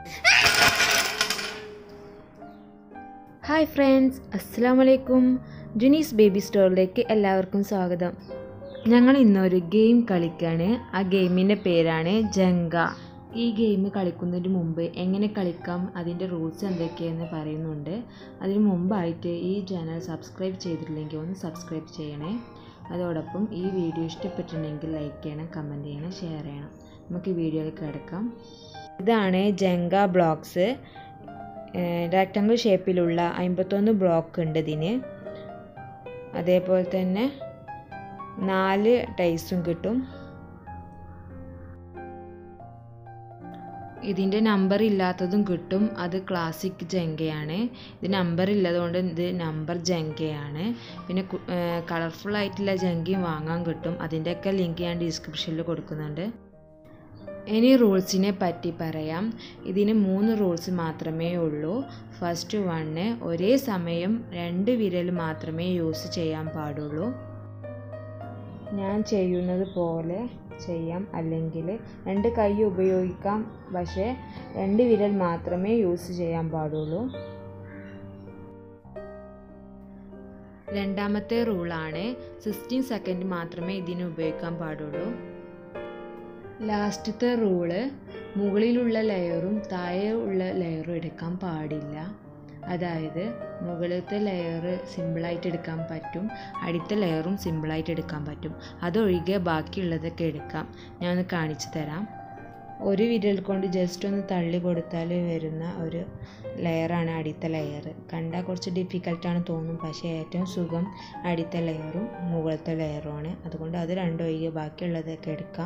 hi friends അസ്സാം വലൈക്കും ജുനീസ് baby സ്റ്റോറിലേക്ക് എല്ലാവർക്കും സ്വാഗതം ഞങ്ങൾ ഇന്നൊരു ഗെയിം കളിക്കുകയാണ് ആ ഗെയിമിൻ്റെ പേരാണ് ജങ്ക ഈ ഗെയിം കളിക്കുന്നതിന് മുമ്പ് എങ്ങനെ കളിക്കാം അതിൻ്റെ റൂൾസ് എന്തൊക്കെയെന്ന് പറയുന്നുണ്ട് അതിന് മുമ്പായിട്ട് ഈ ചാനൽ സബ്സ്ക്രൈബ് ചെയ്തിട്ടില്ലെങ്കിൽ ഒന്ന് സബ്സ്ക്രൈബ് ചെയ്യണേ അതോടൊപ്പം ഈ വീഡിയോ ഇഷ്ടപ്പെട്ടിട്ടുണ്ടെങ്കിൽ ലൈക്ക് ചെയ്യണം കമൻറ്റ് ചെയ്യണം ഷെയർ ചെയ്യണം നമുക്ക് ഈ വീഡിയോയിൽ കിടക്കാം ഇതാണ് ജങ്ക ബ്ലോക്സ് റെക്റ്റാങ്കിൾ ഷേപ്പിലുള്ള അമ്പത്തൊന്ന് ബ്ലോക്ക് ഉണ്ട് ഇതിന് അതേപോലെ തന്നെ നാല് ടൈസും കിട്ടും ഇതിൻ്റെ നമ്പർ ഇല്ലാത്തതും കിട്ടും അത് ക്ലാസിക് ജങ്കയാണ് ഇത് നമ്പർ ഇല്ലതുകൊണ്ട് ഇത് നമ്പർ ജങ്കയാണ് പിന്നെ കളർഫുൾ ആയിട്ടുള്ള ജങ്കയും വാങ്ങാൻ കിട്ടും അതിൻ്റെയൊക്കെ ലിങ്ക് ഞാൻ ഡിസ്ക്രിപ്ഷനിൽ കൊടുക്കുന്നുണ്ട് ഇനി റൂൾസിനെ പറ്റി പറയാം ഇതിന് മൂന്ന് റൂൾസ് മാത്രമേ ഉള്ളൂ ഫസ്റ്റ് വണ്ണ് ഒരേ സമയം രണ്ട് വിരൽ മാത്രമേ യൂസ് ചെയ്യാൻ പാടുള്ളൂ ഞാൻ ചെയ്യുന്നത് പോലെ ചെയ്യാം അല്ലെങ്കിൽ രണ്ട് കൈ ഉപയോഗിക്കാം പക്ഷേ രണ്ട് വിരൽ മാത്രമേ യൂസ് ചെയ്യാൻ പാടുള്ളൂ രണ്ടാമത്തെ റൂളാണ് സിക്സ്റ്റീൻ സെക്കൻഡ് മാത്രമേ ഇതിന് ഉപയോഗിക്കാൻ പാടുള്ളൂ ലാസ്റ്റത്തെ റൂള് മുകളിലുള്ള ലെയറും താഴെ ഉള്ള ലെയറും എടുക്കാൻ പാടില്ല അതായത് മുകളിലത്തെ ലെയർ സിമ്പിളായിട്ട് എടുക്കാൻ പറ്റും അടിത്ത ലെയറും സിമ്പിളായിട്ട് എടുക്കാൻ പറ്റും അതൊഴികെ ബാക്കിയുള്ളതൊക്കെ എടുക്കാം ഞാനൊന്ന് കാണിച്ചു തരാം ഒരു വിരൽ കൊണ്ട് ജസ്റ്റ് ഒന്ന് തള്ളി കൊടുത്താൽ വരുന്ന ഒരു ലെയറാണ് അടിത്ത ലെയർ കണ്ടാൽ കുറച്ച് ഡിഫിക്കൽട്ടാണ് തോന്നും പക്ഷേ ഏറ്റവും സുഖം അടിത്ത ലെയറും മുകളിലത്തെ ലെയറുമാണ് അതുകൊണ്ട് അത് രണ്ടും ഒഴികെ ബാക്കിയുള്ളതൊക്കെ എടുക്കാം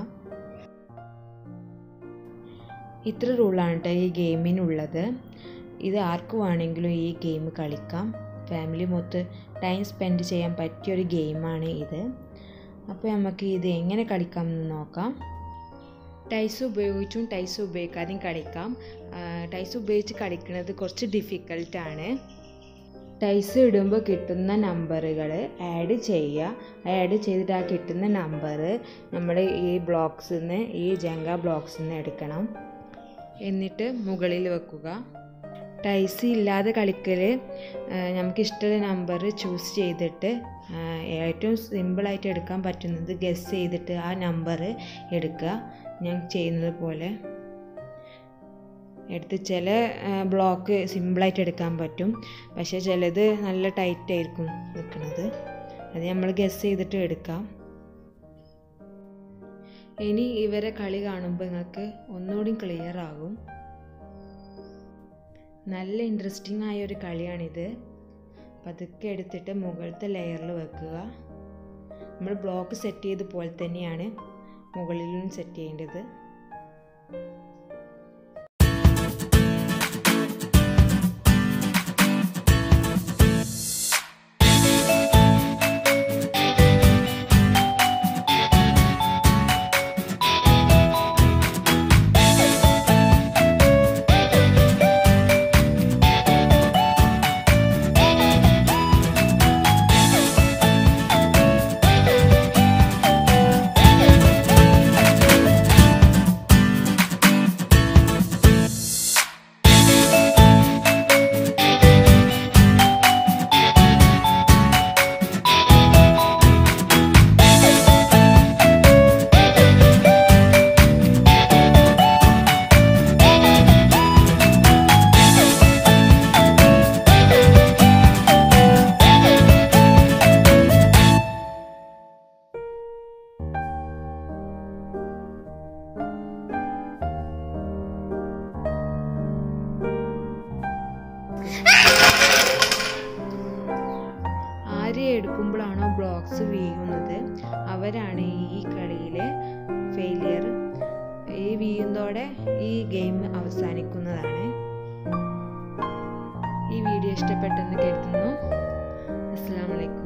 ഇത്ര റൂളാണ് കേട്ടോ ഈ ഗെയിമിനുള്ളത് ഇത് ആർക്ക് വേണമെങ്കിലും ഈ ഗെയിം കളിക്കാം ഫാമിലി മൊത്ത് ടൈം സ്പെൻഡ് ചെയ്യാൻ പറ്റിയൊരു ഗെയിമാണ് ഇത് അപ്പോൾ നമുക്ക് ഇത് എങ്ങനെ കളിക്കാം എന്ന് നോക്കാം ടൈസ് ഉപയോഗിച്ചും ടൈസ് ഉപയോഗിക്കാതെയും കളിക്കാം ടൈസ് ഉപയോഗിച്ച് കളിക്കുന്നത് കുറച്ച് ഡിഫിക്കൽട്ടാണ് ടൈസ് ഇടുമ്പോൾ കിട്ടുന്ന നമ്പറുകൾ ആഡ് ചെയ്യുക ആഡ് ചെയ്തിട്ട് ആ കിട്ടുന്ന നമ്പർ നമ്മൾ ഈ ബ്ലോക്സിൽ നിന്ന് ഈ ജങ്ക ബ്ലോക്സിൽ നിന്ന് എടുക്കണം എന്നിട്ട് മുകളിൽ വെക്കുക ടൈസ് ഇല്ലാതെ കളിക്കൽ നമുക്ക് ഇഷ്ടമുള്ള നമ്പർ ചൂസ് ചെയ്തിട്ട് ഏറ്റവും സിമ്പിളായിട്ട് എടുക്കാൻ പറ്റുന്നത് ഗസ് ചെയ്തിട്ട് ആ നമ്പർ എടുക്കുക ഞാൻ ചെയ്യുന്നത് പോലെ എടുത്ത് ചില ബ്ലോക്ക് സിമ്പിളായിട്ട് എടുക്കാൻ പറ്റും പക്ഷേ ചിലത് നല്ല ടൈറ്റ് ആയിരിക്കും നിൽക്കുന്നത് അത് നമ്മൾ ഗസ് ചെയ്തിട്ട് എടുക്കാം ഇനി ഇവരെ കളി കാണുമ്പോൾ നിങ്ങൾക്ക് ഒന്നുകൂടി ക്ലിയർ ആകും നല്ല ഇൻട്രസ്റ്റിംഗ് ആയ ഒരു കളിയാണിത് പതുക്കെ എടുത്തിട്ട് മുകളിലത്തെ ലെയറിൽ വെക്കുക നമ്മൾ ബ്ലോക്ക് സെറ്റ് ചെയ്ത പോലെ തന്നെയാണ് മുകളിലും സെറ്റ് ചെയ്യേണ്ടത് ആര് എടുക്കുമ്പോഴാണോ ബ്ലോക്സ് വീഴുന്നത് അവരാണ് ഈ കളിയിലെ ഫെയിലിയർ ഈ വീഴുന്നതോടെ ഈ ഗെയിം അവസാനിക്കുന്നതാണ് ഈ വീഡിയോ ഇഷ്ടപ്പെട്ടെന്ന് കരുതുന്നു അസ്സാം വലൈക്കും